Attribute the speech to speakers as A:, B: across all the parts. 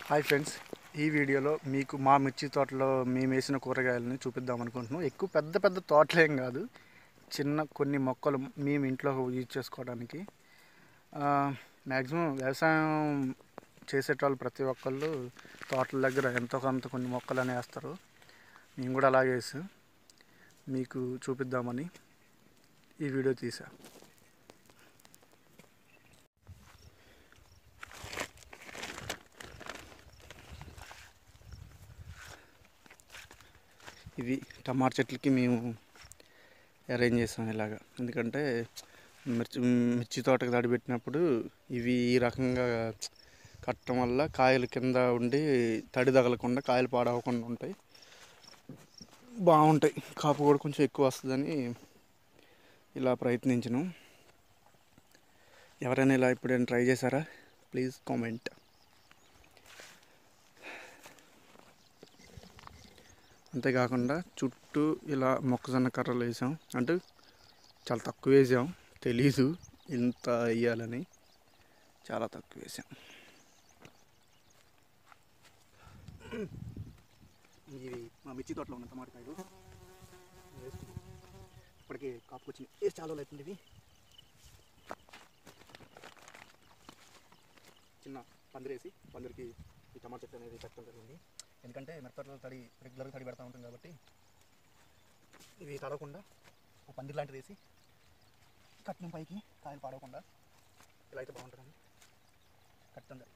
A: hi friends ఈ వీడియోలో మీకు మా మిర్చి తోటలో మేము వేసిన కూరగాయలని చూపిద్దాం అనుకుంటున్నాం ఎక్కువ పెద్ద పెద్ద తోటలేం కాదు చిన్న కొన్ని మొక్కలు మేము ఇంట్లో యూజ్ చేసుకోవడానికి మ్యాక్సిమం వ్యవసాయం చేసేటోళ్ళు ప్రతి ఒక్కళ్ళు తోటల దగ్గర ఎంతో కొంత కొన్ని మొక్కలు అని వేస్తారు మేము కూడా అలాగే వేసాం మీకు చూపిద్దామని ఈ వీడియో తీసా ఇవి టమాటా చెట్లకి మేము అరేంజ్ చేసాం ఇలాగా ఎందుకంటే మిర్చి మిర్చి తోటకి తడి పెట్టినప్పుడు ఇవి ఈ రకంగా కట్టడం వల్ల కాయలు కింద ఉండి తడి తగలకుండా కాయలు పాడవకుండా ఉంటాయి బాగుంటాయి కాపు కూడా కొంచెం ఎక్కువ వస్తుందని ఇలా ప్రయత్నించను ఎవరైనా ఇలా ఇప్పుడైనా ట్రై చేశారా ప్లీజ్ కామెంట్ అంతేకాకుండా చుట్టూ ఇలా మొక్కజొన్న కర్రలు వేసాం అంటే చాలా తక్కువ వేసాం తెలీదు ఇంత వేయాలని చాలా తక్కువ వేసాం ఇవి మా మిర్చి తోటలో ఉన్న టమాటకాయలు వేసుకున్నాం ఇప్పటికి కాపుకొచ్చింది వేసి చాలా రోజులు అవుతుంది ఇవి చిన్న పందిరేసి పందిరికి ఈ టమాటా చెట్టు అనేది పెట్టడం జరిగింది ఎందుకంటే మిరపతోటలో తడి రెగ్యులర్గా తడి పెడతా ఉంటుంది కాబట్టి ఇవి తడవకుండా ఒక పందిరి లాంటిది వేసి కట్నం పైకి కాయలు పాడవకుండా ఇలా అయితే బాగుంటుందని కట్టడం జరిగింది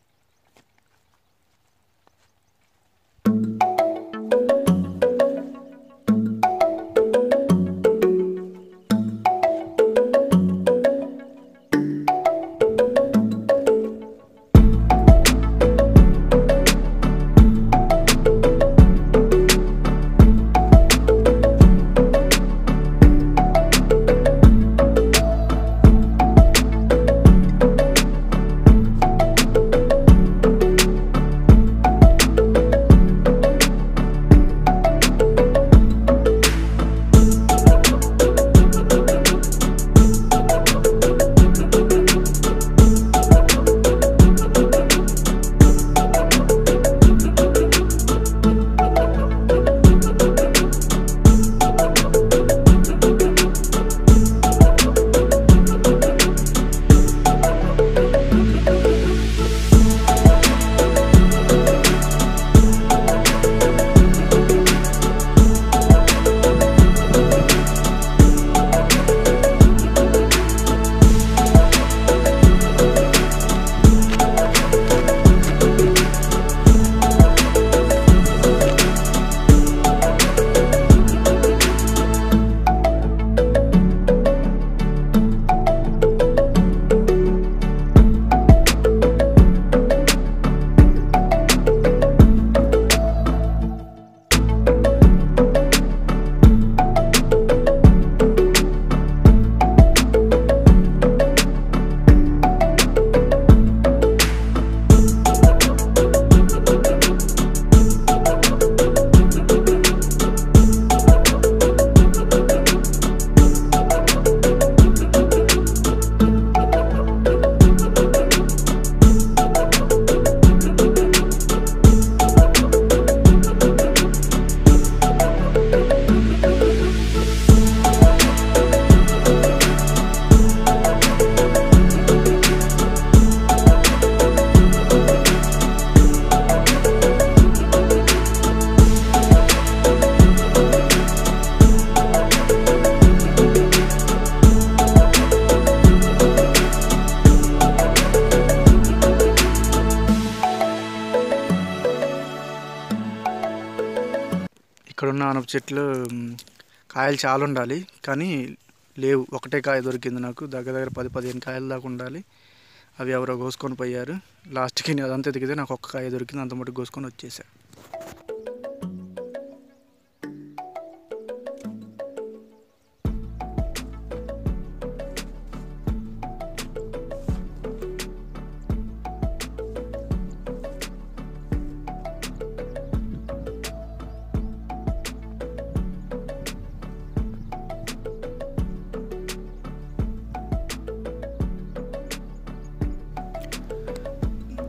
A: ఇక్కడున్న అనప చెట్లు మ్, కాయలు చాలా ఉండాలి కానీ లేవు ఒకటే కాయ దొరికింది నాకు దగ్గర దగ్గర పది పదిహేను కాయలు దాకా ఉండాలి అవి ఎవరో కోసుకొని పోయారు లాస్ట్కి నేను అదంతా ఎదిగితే నాకు ఒక్క కాయ దొరికింది అంత మటుకు కోసుకొని వచ్చేసా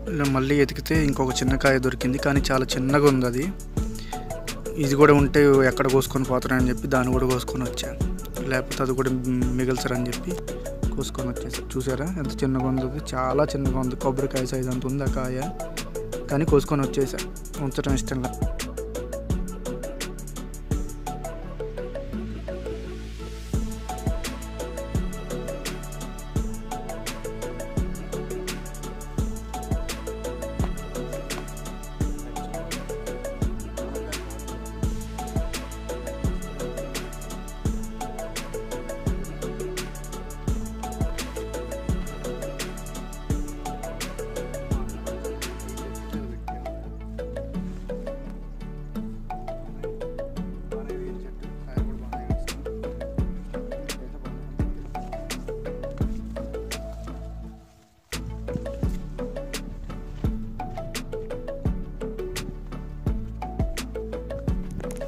A: మళ్ళీ ఎతికితే ఇంకొక చిన్న కాయ దొరికింది కానీ చాలా చిన్నగా ఉంది అది ఇది కూడా ఉంటే ఎక్కడ కోసుకొని పోతారని చెప్పి దాన్ని కూడా కోసుకొని వచ్చాను లేకపోతే అది కూడా మిగల్చరని చెప్పి కోసుకొని వచ్చేసి చూసారా ఎంత చిన్నగా ఉంది అది చాలా చిన్నగా ఉంది కొబ్బరికాయ సైజ్ అంత ఉంది ఆ కాయ కానీ కోసుకొని వచ్చేసా ఉంచడం ఇష్టం లేదు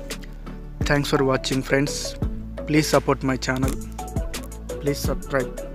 A: thanks for watching friends please support my channel please subscribe